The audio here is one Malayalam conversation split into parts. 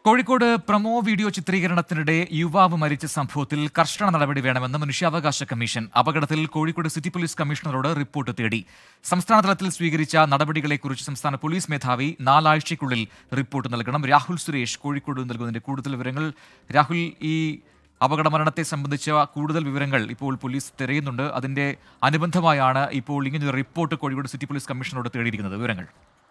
കോഴിക്കോട് പ്രമോ വീഡിയോ ചിത്രീകരണത്തിനിടെ യുവാവ് മരിച്ച സംഭവത്തിൽ കർശന നടപടി വേണമെന്ന് മനുഷ്യാവകാശ കമ്മീഷൻ അപകടത്തിൽ കോഴിക്കോട് സിറ്റി പോലീസ് കമ്മീഷണറോട് റിപ്പോർട്ട് തേടി സംസ്ഥാന തലത്തിൽ സ്വീകരിച്ച നടപടികളെക്കുറിച്ച് സംസ്ഥാന പോലീസ് മേധാവി നാലാഴ്ചയ്ക്കുള്ളിൽ റിപ്പോർട്ട് നൽകണം രാഹുൽ സുരേഷ് കോഴിക്കോട് നൽകുന്നതിന്റെ കൂടുതൽ വിവരങ്ങൾ രാഹുൽ ഈ അപകട മരണത്തെ സംബന്ധിച്ച കൂടുതൽ വിവരങ്ങൾ ഇപ്പോൾ പോലീസ് തിരയുന്നുണ്ട് അതിന്റെ അനുബന്ധമായാണ് ഇപ്പോൾ ഇങ്ങനൊരു റിപ്പോർട്ട് കോഴിക്കോട് സിറ്റി പോലീസ് കമ്മീഷണറോട് തേടിയിരിക്കുന്നത് വിവരങ്ങൾ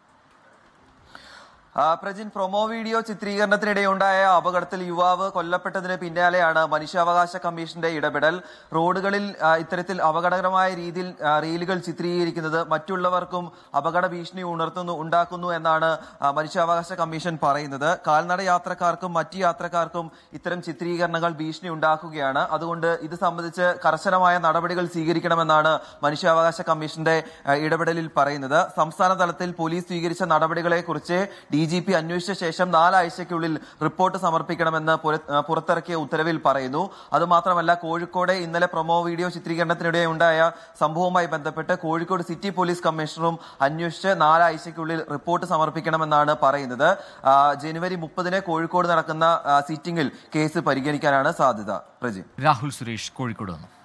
ആ, പ്രജിൻ പ്രൊമോ വീഡിയോ ചിത്രീകരണത്തിനിടെ ഉണ്ടായ അപകടത്തിൽ യുവാവ് കൊല്ലപ്പെട്ടതിന് പിന്നാലെയാണ് മനുഷ്യാവകാശ കമ്മീഷന്റെ ഇടപെടൽ റോഡുകളിൽ ആ, ഇത്തരത്തിൽ അപകടകരമായ രീതിയിൽ ആ, റീലുകൾ ചിത്രീകരിക്കുന്നത് മറ്റുള്ളവർക്കും അപകട ഭീഷണി ഉണർത്തുന്നു ഉണ്ടാക്കുന്നു എന്നാണ് ആ, മനുഷ്യാവകാശ കമ്മീഷൻ പറയുന്നത് കാൽനട യാത്രക്കാർക്കും മറ്റു യാത്രക്കാർക്കും ഇത്തരം ചിത്രീകരണങ്ങൾ ഭീഷണി ഉണ്ടാക്കുകയാണ് അതുകൊണ്ട് ഇത് സംബന്ധിച്ച് കർശനമായ നടപടികൾ സ്വീകരിക്കണമെന്നാണ് മനുഷ്യാവകാശ കമ്മീഷന്റെ ആ, ഇടപെടലിൽ പറയുന്നത് സംസ്ഥാന തലത്തിൽ പോലീസ് സ്വീകരിച്ച നടപടികളെ കുറിച്ച് ഡി ജി പി അന്വേഷിച്ച ശേഷം നാലാഴ്ചയ്ക്കുള്ളിൽ റിപ്പോർട്ട് സമർപ്പിക്കണമെന്ന് പുര- ആ, പുറത്തിറക്കിയ ഉത്തരവിൽ പറയുന്നു അതുമാത്രമല്ല കോഴിക്കോട് ഇന്നലെ പ്രൊമോ വീഡിയോ ചിത്രീകരണത്തിനിടെ ഉണ്ടായ സംഭവവുമായി ബന്ധപ്പെട്ട് കോഴിക്കോട് സിറ്റി പോലീസ് കമ്മീഷണറും അന്വേഷിച്ച് നാലാഴ്ചയ്ക്കുള്ളിൽ റിപ്പോർട്ട് സമർപ്പിക്കണമെന്നാണ് പറയുന്നത് ആ, ജനുവരി മുപ്പതിന് കോഴിക്കോട് നടക്കുന്ന ആ, സിറ്റിംഗിൽ കേസ് പരിഗണിക്കാനാണ് സാധ്യത പ്രജി രാഹുൽ സുരേഷ് കോഴിക്കോട് നിന്നും